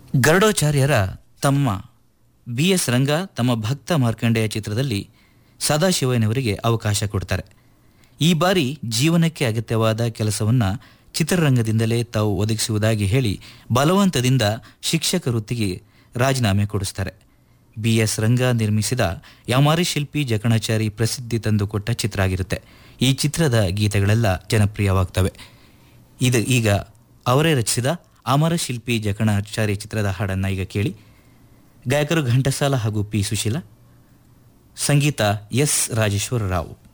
ಗರುಡಾಚಾರ್ಯರ ತಮ್ಮ B S ರಂಗ ತಮ್ಮ ಭಕ್ತ ಮಾರ್ಕಂಡೇಯ ಚಿತ್ರದಲ್ಲಿ ಸದಾಶಿವಯ್ಯನವರಿಗೆ ಅವಕಾಶ ಕೊಡ್ತಾರೆ ಈ ಬಾರಿ ಜೀವನಕ್ಕೆ ಅಗತ್ಯವಾದ ಕೆಲಸವನ್ನು ಚಿತ್ರರಂಗದಿಂದಲೇ ತಾವು ಒದಗಿಸುವುದಾಗಿ ಹೇಳಿ ಬಲವಂತದಿಂದ ಶಿಕ್ಷಕ ವೃತ್ತಿಗೆ ರಾಜೀನಾಮೆ ಕೊಡಿಸ್ತಾರೆ ಬಿ ಎಸ್ ರಂಗ ನಿರ್ಮಿಸಿದ ಯಾಮಾರಿ ಶಿಲ್ಪಿ ಜಕಣಾಚಾರಿ ಪ್ರಸಿದ್ಧಿ ತಂದುಕೊಟ್ಟ ಚಿತ್ರ ಆಗಿರುತ್ತೆ ಈ ಚಿತ್ರದ ಗೀತೆಗಳೆಲ್ಲ ಜನಪ್ರಿಯವಾಗ್ತವೆ ಇದು ಈಗ ಅವರೇ ರಚಿಸಿದ ಅಮರ ಶಿಲ್ಪಿ ಜಕಣಾಚಾರಿ ಚಿತ್ರದ ಹಾಡನ್ನು ಈಗ ಕೇಳಿ ಗಾಯಕರು ಘಂಟಸಾಲ ಹಾಗೂ ಪಿ ಸುಶೀಲ ಸಂಗೀತ ಎಸ್ ರಾಜೇಶ್ವರ ರಾವ್